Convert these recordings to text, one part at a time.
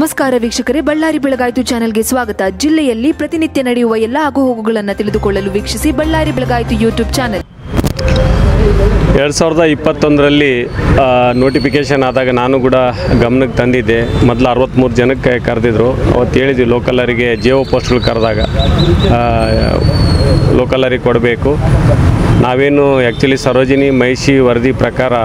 ನಮಸ್ಕಾರ ವೀಕ್ಷಕರೇ ಬಳ್ಳಾರಿ ಬೆಳಗಾಯಿತು ಚಾನೆಲ್ಗೆ ಸ್ವಾಗತ ಜಿಲ್ಲೆಯಲ್ಲಿ ಪ್ರತಿನಿತ್ಯ ನಡೆಯುವ ಎಲ್ಲ ಆಗುಹೋಗುಗಳನ್ನು ತಿಳಿದುಕೊಳ್ಳಲು ವೀಕ್ಷಿಸಿ ಬಳ್ಳಾರಿ ಬೆಳಗಾಯಿತು ಯೂಟ್ಯೂಬ್ ಚಾನೆಲ್ ಎರಡು ಸಾವಿರದ ಇಪ್ಪತ್ತೊಂದರಲ್ಲಿ ನೋಟಿಫಿಕೇಷನ್ ಆದಾಗ ನಾನು ಕೂಡ ಗಮನಕ್ಕೆ ತಂದಿದ್ದೆ ಮೊದಲು ಅರವತ್ತ್ಮೂರು ಜನಕ್ಕೆ ಕರೆದಿದ್ರು ಅವತ್ತು ಹೇಳಿದ್ವಿ ಲೋಕಲರಿಗೆ ಜಿಯೋ ಪೋಸ್ಟ್ಗಳು ಕರೆದಾಗ ಲೋಕಲರಿಗೆ ಕೊಡಬೇಕು ನಾವೇನು ಆ್ಯಕ್ಚುಲಿ ಸರೋಜಿನಿ ಮಹಿಷಿ ವರದಿ ಪ್ರಕಾರ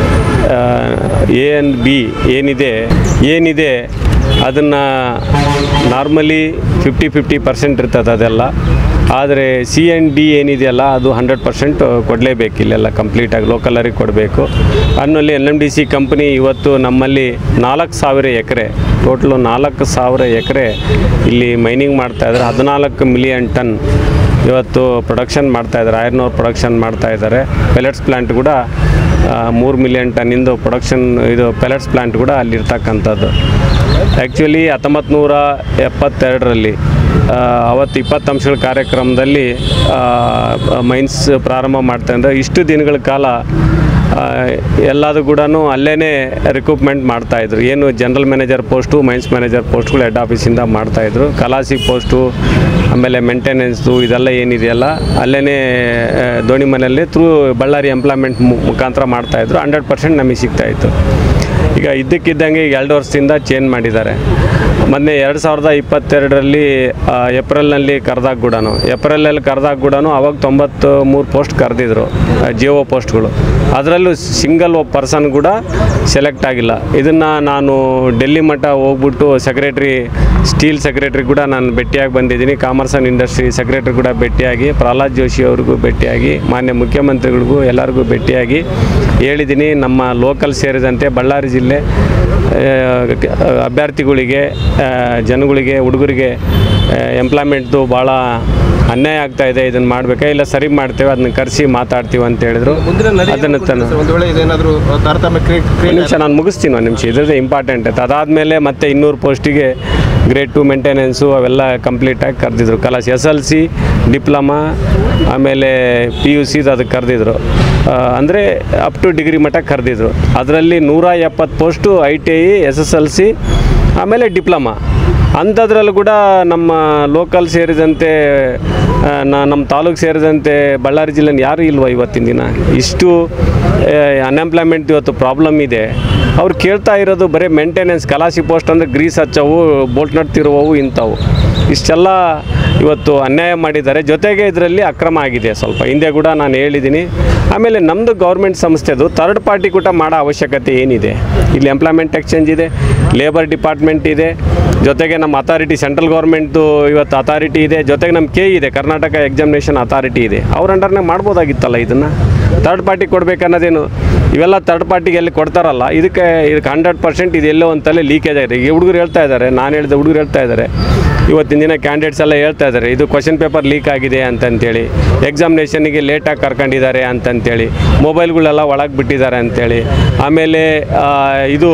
ಎ ಎನ್ ಬಿ ಏನಿದೆ ಏನಿದೆ ಅದನ್ನು ನಾರ್ಮಲಿ ಫಿಫ್ಟಿ ಫಿಫ್ಟಿ ಪರ್ಸೆಂಟ್ ಇರ್ತದೆ ಅದೆಲ್ಲ ಆದರೆ ಸಿ ಎನ್ ಡಿ ಏನಿದೆಯಲ್ಲ ಅದು ಹಂಡ್ರೆಡ್ ಪರ್ಸೆಂಟ್ ಕೊಡಲೇಬೇಕು ಇಲ್ಲೆಲ್ಲ ಕಂಪ್ಲೀಟಾಗಿ ಲೋಕಲರಿಗೆ ಕೊಡಬೇಕು ಅನ್ನಲ್ಲಿ L M D C company ಇವತ್ತು ನಮ್ಮಲ್ಲಿ ನಾಲ್ಕು ಸಾವಿರ ಎಕರೆ ಟೋಟಲು ನಾಲ್ಕು ಸಾವಿರ ಎಕರೆ ಇಲ್ಲಿ ಮೈನಿಂಗ್ ಮಾಡ್ತಾಯಿದ್ದಾರೆ ಹದಿನಾಲ್ಕು ಮಿಲಿಯನ್ ಟನ್ ಇವತ್ತು ಪ್ರೊಡಕ್ಷನ್ ಮಾಡ್ತಾಯಿದ್ದಾರೆ ಐರನ್ ಓರ್ ಪ್ರೊಡಕ್ಷನ್ ಮಾಡ್ತಾಯಿದ್ದಾರೆ ಪೆಲೆಟ್ಸ್ ಪ್ಲ್ಯಾಂಟ್ ಕೂಡ ಮೂರು ಮಿಲಿಯನ್ ಟನ್ನಿಂದು ಪ್ರೊಡಕ್ಷನ್ ಇದು ಪೆಲೆಟ್ಸ್ ಪ್ಲ್ಯಾಂಟ್ ಕೂಡ ಅಲ್ಲಿರ್ತಕ್ಕಂಥದ್ದು ಆ್ಯಕ್ಚುಲಿ ಹತ್ತೊಂಬತ್ತು ನೂರ ಎಪ್ಪತ್ತೆರಡರಲ್ಲಿ ಅವತ್ತು ಇಪ್ಪತ್ತು ಅಂಶಗಳ ಕಾರ್ಯಕ್ರಮದಲ್ಲಿ ಮೈನ್ಸ್ ಪ್ರಾರಂಭ ಮಾಡ್ತಾ ಇದ್ದಾರೆ ಇಷ್ಟು ದಿನಗಳ ಕಾಲ ಎಲ್ಲದು ಕೂಡ ಅಲ್ಲೇ ರಿಕ್ರೂಟ್ಮೆಂಟ್ ಮಾಡ್ತಾಯಿದ್ರು ಏನು general manager post mines manager ಪೋಸ್ಟ್ಗಳು ಹೆಡ್ ಆಫೀಸಿಂದ ಮಾಡ್ತಾಯಿದ್ರು ಕಲಾಸಿ ಪೋಸ್ಟು ಆಮೇಲೆ ಮೇಂಟೆನೆನ್ಸು ಇದೆಲ್ಲ ಏನಿದೆಯಲ್ಲ ಅಲ್ಲೇ ದೋಣಿ ಮನೆಯಲ್ಲಿ ಥ್ರೂ ಬಳ್ಳಾರಿ ಎಂಪ್ಲಾಯ್ಮೆಂಟ್ ಮುಖಾಂತರ ಮಾಡ್ತಾಯಿದ್ರು ಹಂಡ್ರೆಡ್ ಪರ್ಸೆಂಟ್ ನಮಗೆ ಸಿಗ್ತಾಯಿತ್ತು ಈಗ ಇದ್ದಕ್ಕಿದ್ದಂಗೆ ಈಗ ಎರಡು ವರ್ಷದಿಂದ ಚೇಂಜ್ ಮಾಡಿದ್ದಾರೆ ಮೊನ್ನೆ ಎರಡು ಸಾವಿರದ ಇಪ್ಪತ್ತೆರಡರಲ್ಲಿ ಏಪ್ರಿಲ್ನಲ್ಲಿ ಕರೆದಾಗ ಕೂಡ ಏಪ್ರಿಲಲ್ಲಿ ಕರೆದಾಗ ಕೂಡ ಅವಾಗ ತೊಂಬತ್ತು ಮೂರು ಪೋಸ್ಟ್ ಕರೆದಿದ್ರು ಜಿಯೋ ಪೋಸ್ಟ್ಗಳು ಅದರಲ್ಲೂ ಸಿಂಗಲ್ ಒಬ್ಬ ಪರ್ಸನ್ ಕೂಡ ಸೆಲೆಕ್ಟ್ ಆಗಿಲ್ಲ ಇದನ್ನು ನಾನು ಡೆಲ್ಲಿ ಮಟ್ಟ ಹೋಗ್ಬಿಟ್ಟು ಸೆಕ್ರೆಟ್ರಿ ಸ್ಟೀಲ್ ಸೆಕ್ರೆಟ್ರಿ ಕೂಡ ನಾನು ಭೇಟಿಯಾಗಿ ಬಂದಿದ್ದೀನಿ ಕಾಮರ್ಸ್ ಆ್ಯಂಡ್ ಇಂಡಸ್ಟ್ರಿ ಸೆಕ್ರೆಟ್ರಿ ಕೂಡ ಭೇಟಿಯಾಗಿ ಪ್ರಹ್ಲಾದ್ ಜೋಶಿ ಅವ್ರಿಗೂ ಭೇಟಿಯಾಗಿ ಮಾನ್ಯ ಮುಖ್ಯಮಂತ್ರಿಗಳಿಗೂ ಎಲ್ಲರಿಗೂ ಭೇಟಿಯಾಗಿ ಹೇಳಿದ್ದೀನಿ ನಮ್ಮ ಲೋಕಲ್ ಸೇರಿದಂತೆ ಬಳ್ಳಾರಿ ಜಿಲ್ಲೆ ಅಭ್ಯರ್ಥಿಗಳಿಗೆ ಜನಗಳಿಗೆ ಹುಡುಗರಿಗೆ ಎಂಪ್ಲಾಯ್ಮೆಂಟ್ದು ಭಾಳ ಅನ್ಯಾಯ ಆಗ್ತಾ ಇದೆ ಇದನ್ನು ಮಾಡಬೇಕಾ ಇಲ್ಲ ಸರಿ ಮಾಡ್ತೇವೆ ಅದನ್ನ ಕರೆಸಿ ಮಾತಾಡ್ತೀವಿ ಅಂತ ಹೇಳಿದ್ರು ಅದನ್ನು ತನ್ನ ಒಂದು ವೇಳೆ ಇದೇನಾದರೂ ತಾರತಮ್ಯ ಕ್ರಿಯೆ ಒಂದು ನಿಮಿಷ ನಾನು ಮುಗಿಸ್ತೀನಿ ಒಂದು ನಿಮಿಷ ಇದ್ರದ್ದು ಇಂಪಾರ್ಟೆಂಟ್ ಆಯ್ತು ಅದಾದಮೇಲೆ ಮತ್ತೆ ಇನ್ನೂರು ಪೋಸ್ಟಿಗೆ ಗ್ರೇಡ್ ಟು ಮೇಂಟೆನೆನ್ಸು ಅವೆಲ್ಲ ಕಂಪ್ಲೀಟಾಗಿ ಕರೆದಿದ್ರು ಕಲಾಸ್ ಎಸ್ ಎಲ್ ಸಿ ಡಿಪ್ಲೊಮಾ ಆಮೇಲೆ ಪಿ ಯು ಸಿದು ಅದಕ್ಕೆ ಕರೆದಿದ್ರು ಅಂದರೆ ಅಪ್ ಟು ಡಿಗ್ರಿ ಮಟ್ಟ ಕರೆದಿದ್ರು ಅದರಲ್ಲಿ ನೂರ ಎಪ್ಪತ್ತು post I T I S S L C ಆಮೇಲೆ ಡಿಪ್ಲೊಮಾ ಅಂಥದ್ರಲ್ಲೂ ಕೂಡ ನಮ್ಮ ಲೋಕಲ್ ಸೇರಿದಂತೆ ಆ, ನ- ನಮ್ಮ ತಾಲೂಕು ಸೇರಿದಂತೆ ಬಳ್ಳಾರಿ ಜಿಲ್ಲೆ ಯಾರೂ ಇಲ್ವ ಇವತ್ತಿನ ದಿನ ಇಷ್ಟು ಅನ್ಎಂಪ್ಲಾಯ್ಮೆಂಟ್ ಇವತ್ತು ಪ್ರಾಬ್ಲಮ್ ಇದೆ ಅವ್ರು ಕೇಳ್ತಾ ಇರೋದು ಬರೀ ಮೇಂಟೆನೆನ್ಸ್ ಕಲಾಸಿ ಪೋಸ್ಟ್ ಅಂದರೆ ಗ್ರೀಸ್ ಹಚ್ಚವು ಬೋಲ್ಟ್ ನಟ್ ತಿರುವವು ಇಂಥವು ಇಷ್ಟೆಲ್ಲ ಇವತ್ತು ಅನ್ಯಾಯ ಮಾಡಿದ್ದಾರೆ ಜೊತೆಗೆ ಇದರಲ್ಲಿ ಅಕ್ರಮ ಆಗಿದೆ ಸ್ವಲ್ಪ ಹಿಂದೆ ಕೂಡ ನಾನು ಹೇಳಿದ್ದೀನಿ ಆಮೇಲೆ ನಮ್ಮದು ಗೌರ್ಮೆಂಟ್ ಸಂಸ್ಥೆದು ಥರ್ಡ್ ಪಾರ್ಟಿ ಕೂಡ ಮಾಡೋ ಅವಶ್ಯಕತೆ ಏನಿದೆ ಇಲ್ಲಿ ಎಂಪ್ಲಾಯ್ಮೆಂಟ್ ಎಕ್ಸ್ಚೇಂಜ್ ಇದೆ ಲೇಬರ್ ಡಿಪಾರ್ಟ್ಮೆಂಟ್ ಇದೆ ಜೊತೆಗೆ ನಮ್ಮ ಅಥಾರಿಟಿ ಸೆಂಟ್ರಲ್ ಗೌರ್ಮೆಂಟ್ದು ಇವತ್ತು ಅಥಾರಿಟಿ ಇದೆ ಜೊತೆಗೆ ನಮ್ಮ ಕೆ ಇದೆ ಕರ್ನಾಟಕ ಎಕ್ಸಾಮಿನೇಷನ್ ಅಥಾರಿಟಿ ಇದೆ ಅವ್ರ ಅಂಡರ್ನಾಗ ಮಾಡ್ಬೋದಾಗಿತ್ತಲ್ಲ ಇದನ್ನು ಥರ್ಡ್ ಪಾರ್ಟಿ ಕೊಡಬೇಕನ್ನೋದೇನು ಇವೆಲ್ಲ ಥರ್ಡ್ ಪಾರ್ಟಿಗೆ ಎಲ್ಲಿ ಕೊಡ್ತಾರಲ್ಲ ಇದಕ್ಕೆ ಇದಕ್ಕೆ ಹಂಡ್ರೆಡ್ ಪರ್ಸೆಂಟ್ ಇದೆಲ್ಲೋ ಅಂತಲೇ ಲೀಕೇಜ್ ಆಗಿದೆ ಈಗ ಹುಡುಗರು ಹೇಳ್ತಾ ಇದ್ದಾರೆ ನಾನು ಹೇಳಿದ ಹುಡುಗರು ಹೇಳ್ತಾ ಇದ್ದಾರೆ ಇವತ್ತಿನ ದಿನ ಕ್ಯಾಂಡಿಡೇಟ್ಸ್ ಎಲ್ಲ ಹೇಳ್ತಾ ಇದ್ದಾರೆ ಇದು ಕ್ವಶನ್ ಪೇಪರ್ ಲೀಕ್ ಆಗಿದೆ ಅಂತಂತೇಳಿ ಎಕ್ಸಾಮಿನೇಷನ್ಗೆ ಲೇಟಾಗಿ ಕರ್ಕೊಂಡಿದ್ದಾರೆ ಅಂತಂತೇಳಿ ಮೊಬೈಲ್ಗಳೆಲ್ಲ ಒಳಗೆ ಬಿಟ್ಟಿದ್ದಾರೆ ಅಂತೇಳಿ ಆಮೇಲೆ ಆ, ಇದು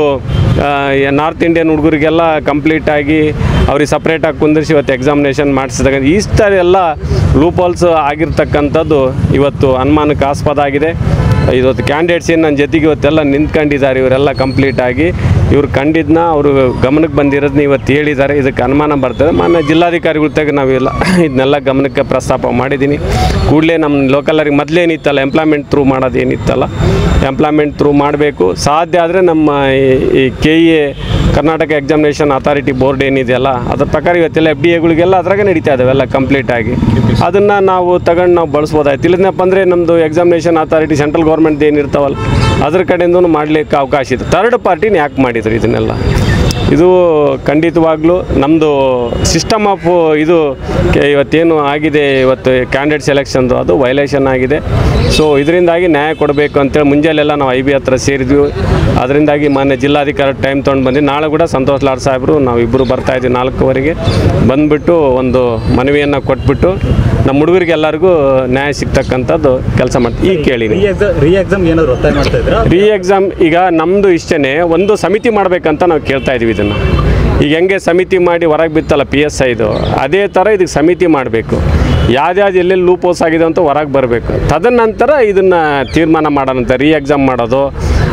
ನಾರ್ತ್ ಇಂಡಿಯನ್ ಹುಡುಗರಿಗೆಲ್ಲ ಕಂಪ್ಲೀಟಾಗಿ ಅವ್ರಿಗೆ ಸಪ್ರೇಟಾಗಿ ಕುಂದಿರಿಸಿ ಇವತ್ತು ಎಕ್ಸಾಮಿನೇಷನ್ ಮಾಡಿಸಿದಾಗ ಈ ಥರ ಎಲ್ಲ ಲೂಪಾಲ್ಸ್ ಆಗಿರ್ತಕ್ಕಂಥದ್ದು ಇವತ್ತು ಅನುಮಾನಕ್ಕೆ ಆಸ್ಪದ ಆಗಿದೆ ಇವತ್ತು ಕ್ಯಾಂಡಿಡೇಟ್ಸ್ ಏನು ನನ್ನ ಜೊತೆಗೆ ಇವತ್ತೆಲ್ಲ ನಿಂತ್ಕೊಂಡಿದ್ದಾರೆ ಇವರೆಲ್ಲ ಕಂಪ್ಲೀಟಾಗಿ ಇವ್ರು ಕಂಡಿದ್ದನ್ನ ಅವರು ಗಮನಕ್ಕೆ ಬಂದಿರೋದನ್ನ ಇವತ್ತು ಹೇಳಿದ್ದಾರೆ ಇದಕ್ಕೆ ಅನುಮಾನ ಬರ್ತದೆ ಮಾನ್ಯ ಜಿಲ್ಲಾಧಿಕಾರಿಗಳ ತೆಗೆ ನಾವೆಲ್ಲ ಇದನ್ನೆಲ್ಲ ಗಮನಕ್ಕೆ ಪ್ರಸ್ತಾಪ ಮಾಡಿದ್ದೀನಿ ಕೂಡಲೇ ನಮ್ಮ ಲೋಕಲರಿಗೆ ಮೊದಲೇನಿತ್ತಲ್ಲ ಎಂಪ್ಲಾಯ್ಮೆಂಟ್ ಥ್ರೂ ಮಾಡೋದು ಏನಿತ್ತಲ್ಲ ಎಂಪ್ಲಾಯ್ಮೆಂಟ್ ಥ್ರೂ ಮಾಡಬೇಕು ಸಾಧ್ಯ ಆದರೆ ನಮ್ಮ ಈ- ಈ K E A Karnataka examination authority board ಏನಿದೆಯಲ್ಲ ಅದ್ರ ಪ್ರಕಾರ ಇವತ್ತೆಲ್ಲ ಎಫ್ ಡಿ ಎಗಳಿಗೆಲ್ಲ ಅದ್ರಾಗೆ ನಡೀತಾ ಇದಾವೆಲ್ಲ ಕಂಪ್ಲೀಟಾಗಿ ಅದನ್ನು ನಾವು ತಗೊಂಡು ನಾವು ಬಳಸ್ಬೋದಾಯ್ತು ಇಲ್ಲದಪ್ಪ ಅಂದರೆ ನಮ್ಮದು ಎಕ್ಸಾಮಿನೇಷನ್ ಅಥಾರಿಟಿ ಸೆಂಟ್ರಲ್ ಗೌರ್ಮೆಂಟ್ ಏನಿರ್ತಾವಲ್ಲ ಅದ್ರ ಕಡೆಯಿಂದನೂ ಮಾಡಲಿಕ್ಕೆ ಅವಕಾಶ ಇದೆ ಥರ್ಡ್ ಪಾರ್ಟಿನ ಯಾಕೆ ಮಾಡಿದ್ರು ಇದನ್ನೆಲ್ಲ ಇದು ಖಂಡಿತವಾಗ್ಲೂ ನಮ್ಮದು ಸಿಸ್ಟಮ್ ಆಫ್ ಇದು ಕೆ- ಇವತ್ತೇನು ಆಗಿದೆ ಇವತ್ತು ಕ್ಯಾಂಡಿಡೇಟ್ ಸೆಲೆಕ್ಷನ್ದು ಅದು ವೈಲೇಷನ್ ಆಗಿದೆ ಸೊ ಇದರಿಂದಾಗಿ ನ್ಯಾಯ ಕೊಡಬೇಕು ಅಂತೇಳಿ ಮುಂಜಾನೆಲ್ಲ ನಾವು ಐ ಬಿ ಹತ್ರ ಸೇರಿದ್ವಿ ಅದರಿಂದಾಗಿ ಮಾನ್ಯ ಜಿಲ್ಲಾಧಿಕಾರಿ ಟೈಮ್ ತೊಗೊಂಡು ಬಂದು ನಾಳೆ ಕೂಡ ಸಂತೋಷ್ ಲಾಡ್ ಸಾಹೇಬರು ನಾವು ಇಬ್ಬರು ಬರ್ತಾ ಇದ್ದೀವಿ ನಾಲ್ಕುವರೆಗೆ ಬಂದುಬಿಟ್ಟು ಒಂದು ಮನವಿಯನ್ನು ಕೊಟ್ಬಿಟ್ಟು ನಮ್ಮ ಹುಡುಗರಿಗೆ ಎಲ್ಲರಿಗೂ ನ್ಯಾಯ ಸಿಗ್ತಕ್ಕಂಥದ್ದು ಕೆಲಸ ಮಾಡ್ತೀವಿ ಈಗ ಕೇಳಿ ನೀವು. ರೀ ಎಕ್ಸಾಮ್ ರೀ ಎಕ್ಸಾಮ್ ಏನಾದ್ರು ಒತ್ತಾಯ ಮಾಡ್ತಾ ಇದ್ದೀರಾ ರೀ ಎಕ್ಸಾಮ್ ಈಗ ನಮ್ಮದು ಇಷ್ಟೇ ಒಂದು ಸಮಿತಿ ಮಾಡಬೇಕಂತ ನಾವು ಕೇಳ್ತಾ ಇದೀವಿ ಇದನ್ನು ಈಗ ಹೆಂಗೆ ಸಮಿತಿ ಮಾಡಿ ಹೊರಗೆ ಬಿತ್ತಲ್ಲ ಪಿ ಎಸ್ ಐದು ಅದೇ ಥರ ಇದಕ್ಕೆ ಸಮಿತಿ ಮಾಡಬೇಕು ಯಾವ್ದ್ಯಾವ್ದು ಎಲ್ಲೆಲ್ಲಿ ಲೂಪೋಸ್ ಆಗಿದೆ ಅಂತ ಹೊರಗೆ ಬರಬೇಕು ತದನಂತರ ಇದನ್ನು ತೀರ್ಮಾನ ಮಾಡೋಣಂತೆ ರೀ ಎಕ್ಸಾಮ್ ಮಾಡೋದು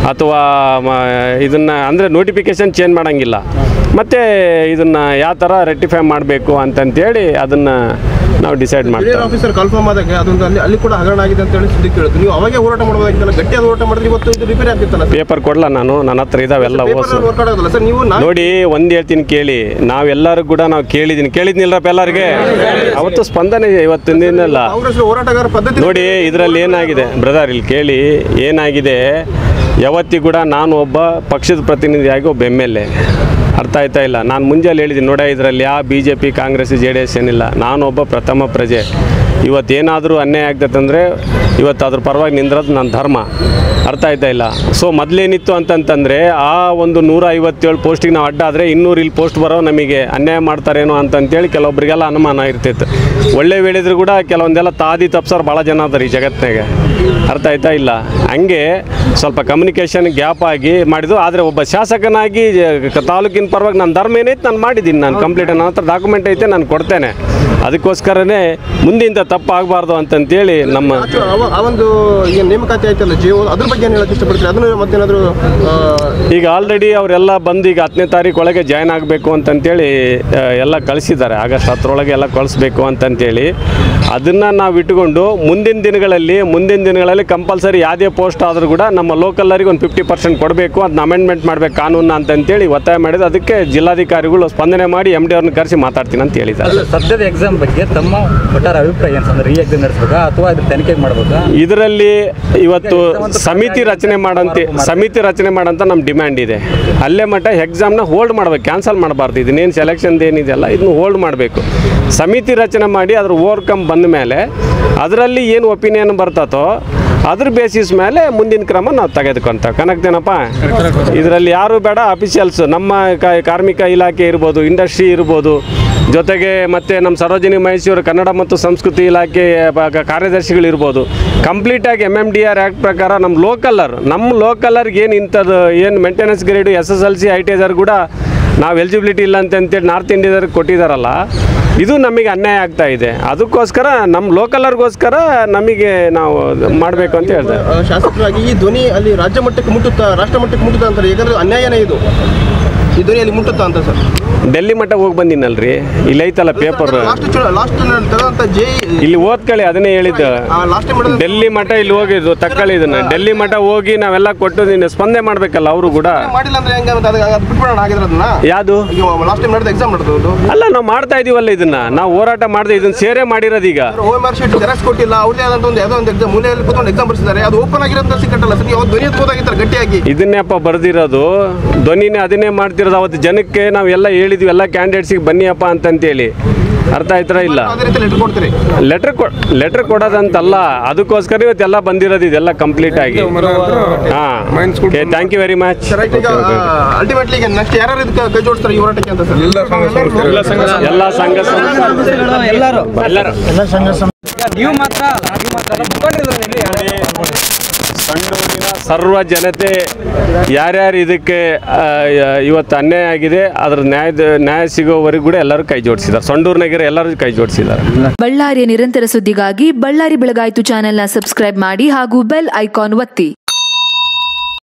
ಅಥವಾ ಇದನ್ನು ಅಂದರೆ ನೋಟಿಫಿಕೇಷನ್ ಚೇಂಜ್ ಮಾಡೋಂಗಿಲ್ಲ ಮತ್ತು ಇದನ್ನು ಯಾವ ಥರ ರೆಕ್ಟಿಫೈ ಮಾಡಬೇಕು ಅಂತಂತೇಳಿ ಅದನ್ನು ನಾವು ಡಿಸೈಡ್ ಜೂನಿಯರ್ ಮಾಡ್ತೀವಿ ಆಫೀಸರ್ ಕನ್ಫರ್ಮ್ ಆದಾಗ ಅದೊಂದು ಅಲ್ಲಿ ಅಲ್ಲಿ ಕೂಡ ಹಗರಣ ಆಗಿದೆ ಅಂತ ಹೇಳಿ ಸುದ್ದಿ ಕೇಳಿದ್ರು ನೀವು ಅವಾಗೆ ಹೋರಾಟ ಮಾಡಬಹುದಾಗಿತ್ತಲ್ಲ ಗಟ್ಟಿಯಾದ ಹೋರಾಟ ಮಾಡಿದ್ರೆ ಇವತ್ತು ಇದು ರಿಪೇರಿ ಆಗ್ತಿತ್ತಲ್ಲ ಪೇಪರ್ ಕೊಡಲ್ಲ ನಾನು ನನ್ನ ಹತ್ರ ಇದಾವೆಲ್ಲ ಓಸು ವರ್ಕ್ ಆಗೋದಲ್ಲ ಸರ್ ನೀವು ನಾ- ನೋಡಿ ಒಂದು ಹೇಳ್ತೀನಿ ಕೇಳಿ ನಾವೆಲ್ಲರೂ ಕೂಡ ನಾವು ಕೇಳಿದ್ದೀನಿ ಕೇಳಿದ್ನಿಲ್ಲಪ್ಪ ಎಲ್ಲರಿಗೆ ಅವತ್ತು ಸ್ಪಂದನೆ ಇವತ್ತಿನ ದಿನಲ್ಲ ಕಾಂಗ್ರೆಸ್ ಹೋರಾಟಗಾರ ಪದ್ಧತಿ ನೋಡಿ ಇದರಲ್ಲಿ ಏನಾಗಿದೆ ಬ್ರದರ್ ಇಲ್ಲಿ ಕೇಳಿ ಏನಾಗಿದೆ ಯಾವತ್ತಿಗೂ ಕೂಡ ನಾನು ಒಬ್ಬ ಪಕ್ಷದ ಪ್ರತಿನಿಧಿಯಾಗಿ ಒಬ್ಬ ಎಮ್ ಎಲ್ ಎ ಅರ್ಥ ಆಯ್ತಾ ಇಲ್ಲ ನಾನು ಮುಂಜಾನೆ ಹೇಳಿದ್ದೀನಿ ನೋಡ ಇದರಲ್ಲಿ ಯಾವ B J P Congress J D S ಏನಿಲ್ಲ ನಾನೊಬ್ಬ ಪ್ರಥಮ ಪ್ರಜೆ ಇವತ್ತೇನಾದರೂ ಅನ್ಯಾಯ ಆಗ್ತದಂದರೆ ಇವತ್ತು ಅದ್ರ ಪರವಾಗಿ ನಿಂದ್ರದು ನನ್ನ ಧರ್ಮ ಅರ್ಥ ಆಯ್ತಾ ಇಲ್ಲ ಸೊ ಮೊದಲೇನಿತ್ತು ಅಂತಂತಂದರೆ ಆ ಒಂದು ನೂರ ಐವತ್ತೇಳು ಪೋಸ್ಟಿಗೆ ನಾವು ಅಡ್ಡ ಆದರೆ ಇನ್ನೂರು ಇಲ್ಲಿ ಪೋಸ್ಟ್ ಬರೋ ನಮಗೆ ಅನ್ಯಾಯ ಮಾಡ್ತಾರೇನೋ ಅಂತಂತೇಳಿ ಕೆಲವೊಬ್ಬರಿಗೆಲ್ಲ ಅನುಮಾನ ಇರ್ತಿತ್ತು ಒಳ್ಳೆ ವೇಳಿದ್ರು ಕೂಡ ಕೆಲವೊಂದೆಲ್ಲ ತಾದಿ ತಪ್ಸೋರು ಭಾಳ ಜನ ಅದಾರ ಈ ಜಗತ್ತಿನಾಗೆ ಅರ್ಥ ಆಯ್ತಾ ಇಲ್ಲ ಹಂಗೆ ಸ್ವಲ್ಪ ಕಮ್ಯುನಿಕೇಷನ್ ಗ್ಯಾಪ್ ಆಗಿ ಮಾಡಿದ್ದು ಆದರೆ ಒಬ್ಬ ಶಾಸಕನಾಗಿ ಜ- ತಾಲೂಕಿನ ಪರವಾಗಿ ನನ್ನ ಧರ್ಮ ಏನೈತೆ ನಾನು ಮಾಡಿದ್ದೀನಿ ನಾನು ಕಂಪ್ಲೀಟ್ ನನ್ನ ಹತ್ರ ಡಾಕ್ಯುಮೆಂಟ್ ಐತೆ ನಾನು ಕೊಡ್ತೇನೆ ಅದಕ್ಕೋಸ್ಕರನೇ ಮುಂದಿಂದ ತಪ್ಪಾಗಬಾರ್ದು ಅಂತಂತೇಳಿ ನಮ್ಮ ಆಚು- ಅವ- ಆ ಒಂದು ಈಗ ನೇಮಕಾತಿ ಆಯ್ತಲ್ಲ ಜಿಯೋ ಅದ್ರ ಬಗ್ಗೆ ಏನು ಹೇಳಕ್ಕೆ ಇಷ್ಟಪಡ್ತೀರಿ ಅದನ್ನು ಮತ್ತೇನಾದರೂ ಈಗ ಆಲ್ರೆಡಿ ಅವರೆಲ್ಲ ಬಂದು ಈಗ ಹತ್ತನೇ ತಾರೀಕು ಒಳಗೆ ಜಾಯ್ನ್ ಆಗಬೇಕು ಅಂತಂತೇಳಿ ಆ, ಎಲ್ಲ ಕಳಿಸಿದ್ದಾರೆ ಆಗಸ್ಟ್ ಹತ್ತರೊಳಗೆ ಎಲ್ಲ ಕಳಿಸ್ಬೇಕು ಅಂತಂತೇಳಿ ಅದನ್ನು ನಾವು ಇಟ್ಕೊಂಡು ಮುಂದಿನ ದಿನಗಳಲ್ಲಿ ಮುಂದಿನ ದಿನಗಳಲ್ಲಿ ಕಂಪಲ್ಸರಿ ಯಾವುದೇ ಪೋಸ್ಟ್ ಆದರೂ ಕೂಡ ನಮ್ಮ ಲೋಕಲ್ಲರಿಗೆ ಒಂದು ಫಿಫ್ಟಿ ಪರ್ಸೆಂಟ್ ಕೊಡಬೇಕು ಅದನ್ನ ಅಮೆಂಡ್ಮೆಂಟ್ ಮಾಡಬೇಕು ಕಾನೂನು ಅಂತಂತೇಳಿ ಒತ್ತಾಯ ಮಾಡಿದ್ದು ಅದಕ್ಕೆ ಜಿಲ್ಲಾಧಿಕಾರಿಗಳು ಸ್ಪಂದನೆ ಮಾಡಿ ಎಮ್ ಡಿ ಅವ್ರನ್ನ ಕರೆಸಿ ಮಾತಾಡ್ತೀನಿ ಅಂತ ಹೇಳಿದ್ದಾರೆ ಅಲ್ಲ, ಸದ್ಯದ ಎಕ್ಸಾಮ್ ಬಗ್ಗೆ ತಮ್ಮ ಒಟ್ಟಾರೆ ಅಭಿಪ್ರಾಯ ಏನು ಅಂದ್ರೆ ರೀ ಎಕ್ಸಾಮ್ ನಡೆಸ್ಬೇಕಾ ಅಥವಾ ಇದು ತನಿಖೆ ಮಾಡ್ಬೇಕಾ ಇದರಲ್ಲಿ ಇವತ್ತು ಸಮಿತಿ ರಚನೆ ಮಾಡಂತೆ ಸಮಿತಿ ರಚನೆ ಮಾಡಂತ ನಮ್ಮ ಡಿಮ್ಯಾಂಡ್ ಇದೆ ಅಲ್ಲೇ ಮಟ್ಟ ಎಕ್ಸಾಮ್ನ ಹೋಲ್ಡ್ ಮಾಡ್ಬೇಕು ಕ್ಯಾನ್ಸಲ್ ಮಾಡಬಾರ್ದು ಇದನ್ನೇನು ಸೆಲೆಕ್ಷನ್ ಏನಿದೆಯಲ್ಲ ಇದನ್ನ ಹೋಲ್ಡ್ ಮಾಡಬೇಕು ಸಮಿತಿ ರಚನೆ ಮಾಡಿ ಅದ್ರ ಓವರ್ಕಮ್ ಬಂದ ಮೇಲೆ ಅದರಲ್ಲಿ ಏನು ಒಪಿನಿಯನ್ ಬರ್ತತೋ ಅದ್ರ ಬೇಸಿಸ್ ಮೇಲೆ ಮುಂದಿನ ಕ್ರಮ ನಾವು ತೆಗೆದುಕೊಂತೇವೆ ಕನಕ್ತೇನಪ್ಪ ಇದರಲ್ಲಿ ಯಾರು ಬೇಡ ಅಫಿಷಿಯಲ್ಸ್ ನಮ್ಮ ಕ- ಕಾರ್ಮಿಕ ಇಲಾಖೆ ಇರ್ಬೋದು ಇಂಡಸ್ಟ್ರಿ ಇರ್ಬೋದು ಜೊತೆಗೆ ಮತ್ತೆ ನಮ್ಮ ಸರೋಜಿನಿ ಮೈಸೂರು ಕನ್ನಡ ಮತ್ತು ಸಂಸ್ಕೃತಿ ಇಲಾಖೆ ಬ- ಕಾರ್ಯದರ್ಶಿಗಳಿರ್ಬೋದು ಕಂಪ್ಲೀಟಾಗಿ M M D R act ಪ್ರಕಾರ ನಮ್ಮ ಲೋಕಲ್ಲರ್ ನಮ್ಮ ಲೋಕಲ್ಲರ್ಗೆ ಏನು ಇಂಥದ್ದು ಏನು maintenance grade S S L C I T ಐದರ್ ಕೂಡ ನಾವು ಎಲಿಜಿಬಿಲಿಟಿ ಇಲ್ಲ ಅಂತಂತೇಳಿ ನಾರ್ತ್ ಇಂಡಿಯಾದವ್ರಿಗೆ ಕೊಟ್ಟಿದ್ದಾರಲ್ಲ ಇದು ನಮಗೆ ಅನ್ಯಾಯ ಆಗ್ತಾ ಇದೆ ಅದಕ್ಕೋಸ್ಕರ ನಮ್ಮ ಲೋಕಲ್ಲರ್ಗೋಸ್ಕರ ನಮಗೆ ನಾವು ಮಾಡಬೇಕು ಅಂತ ಹೇಳ್ತಾರೆ ಆ, ಶಾಸಕರಾಗಿ ಈ ಧ್ವನಿ ಅಲ್ಲಿ ರಾಜ್ಯ ಮಟ್ಟಕ್ಕೆ ಮುಟ್ಟುತ್ತಾ ರಾಷ್ಟ್ರ ಮಟ್ಟಕ್ಕೆ ಮುಟ್ಟುತ್ತಾ ಅಂತಾರೆ ಯಾಕಂದ್ರೆ ಅನ್ಯಾಯನೇ ಇದು ಈ ಧ್ವನಿ ಅಲ್ಲಿ ಮುಟ್ಟುತ್ತಾ ಅಂತ ಸರ್ ಡೆಲ್ಲಿ ಮಟ್ಟ ಹೋಗಿ ಬಂದಿನಲ್ರಿ ಇಲ್ಲಿ ಐತಲ್ಲ ಪೇಪರ್ ಲಾಸ್ಟ್ ಲಾಸ್ಟ್ ತೆಗೆದಂತ ಜೆ ಇಲ್ಲಿ ಓದ್ಕೊಳ್ಳಿ ಅದನ್ನೇ ಹೇಳಿದ್ದು ಲಾಸ್ಟ್ ಟೈಮ್ ಮಾಡಿದ ಡೆಲ್ಲಿ ಮಠ ಇಲ್ಲಿ ಹೋಗಿದ್ದು ತಕ್ಕಳಿ ಇದನ್ನ ಡೆಲ್ಲಿ ಮಠ ಹೋಗಿ ನಾವೆಲ್ಲ ಕೊಟ್ಟು ನೀನು ಸ್ಪಂದನೆ ಮಾಡ್ಬೇಕಲ್ಲ ಅವರು ಕೂಡ ಮಾಡಿಲ್ಲ ಅಂದ್ರೆ ಹೆಂಗ ಅಂತ ಅದಕ್ಕೆ ಅದು ಬಿಟ್ಬಿಡೋಣ ಆಗಿದ್ರೆ ಅದನ್ನ ಯಾವುದು ಈಗ ಲಾಸ್ಟ್ ಟೈಮ್ ನಡೆದ ಎಕ್ಸಾಮ್ ನಡೆದು ಅಲ್ಲ ನಾವು ಮಾಡ್ತಾ ಇದೀವಲ್ಲ ಇದನ್ನ ನಾವು ಹೋರಾಟ ಮಾಡಿದೆ ಇದನ್ನ ಸೇರೆ ಮಾಡಿರೋದು ಈಗ O M R sheet xerox ಕೊಟ್ಟಿಲ್ಲ ಅವ್ರದೇ ಆದಂತ ಒಂದು ಯಾವುದೋ ಒಂದು ಎಕ್ಸಾಮ್ ಮೂಲೆಯಲ್ಲಿ ಕೂತ್ಕೊಂಡು ಎಕ್ಸಾಮ್ ಬರ್ಸಿದ್ದಾರೆ ಅದು ಓಪನ್ ಆಗಿರೋಂತ ಸಿಕ್ಕಟ್ಟಲ್ಲ ಸರ್ ನೀವು ಧ್ವನಿ ಎತ್ಬೋದಾಗಿತ್ತಾರೆ ಗಟ್ಟಿಯಾಗಿ ಇದನ್ನೇಪ್ಪ ಬರ್ದಿರೋದು ಧ್ವನಿನೇ ಅದನ್ನೇ ಮಾಡ್ತಿರೋದು ಅವತ್ತು ಜನಕ್ಕೆ ನಾವೆಲ್ಲ ಹೇಳಿದ್ವಿ ಎಲ್ಲ ಕ್ಯಾಂಡಿಡೇಟ್ಸಿಗೆ ಬನ್ನಿಯಪ್ಪ ಅಂತಂತೇಳಿ ಅರ್ಥ ಆಯ್ತರ ಇಲ್ಲ ಅದೇ ರೀತಿ ಲೆಟರ್ ಕೊಡ್ತೀರಿ ಲೆಟ್ರ್ ಕೊ ಲೆಟ್ರ್ ಕೊಡೋದಂತಲ್ಲ ಅದಕ್ಕೋಸ್ಕರ ಇವತ್ತೆಲ್ಲ ಬಂದಿರೋದು ಇದೆಲ್ಲ ಕಂಪ್ಲೀಟ್ ಆಗಿ ಹಾಂ thank you very much sir ಈಗ ಅಲ್ಟಿಮೇಟ್ಲಿ ಈಗ ನೆಕ್ಸ್ಟ್ ಯಾರು ಇದಕ್ಕೆ ಕೈ ಜೋಡಿಸ್ತಾರೆ ಈ ಹೋರಾಟಕ್ಕೆ ಅಂತ ಸರ್ ಎಲ್ಲ ಸಂಘ ಎಲ್ಲರೂ ಎಲ್ಲರೂ ನೀವು ಮಾತ್ರ ನೀವು ಮಾತ್ರ ಮುಖಂಡರಿದ್ದಾರೆ ಇಲ್ಲಿ ಸಂಡೂರಿನ ಸರ್ವ ಜನತೆ ಯಾರ್ಯಾರು ಇದಕ್ಕೆ ಆ, ಇವತ್ತು ಅನ್ಯಾಯ ಆಗಿದೆ ಅದ್ರ ನ್ಯಾಯದ ನ್ಯಾಯ ಸಿಗೋವರೆಗೂ ಕೂಡ ಎಲ್ಲರೂ ಕೈ ಜೋಡಿಸಿದ್ದಾರೆ ಸಂಡೂರಿನಾಗಿರೋ ಎಲ್ಲರೂ ಕೈ ಜೋಡಿಸಿದ್ದಾರೆ ಬಳ್ಳಾರಿಯ ನಿರಂತರ ಸುದ್ದಿಗಾಗಿ ಬಳ್ಳಾರಿ ಬೆಳಗಾಯಿತು ಚಾನೆಲ್ನ ಸಬ್ಸ್ಕ್ರೈಬ್ ಮಾಡಿ ಹಾಗೂ ಬೆಲ್ ಐಕಾನ್ ಒತ್ತಿ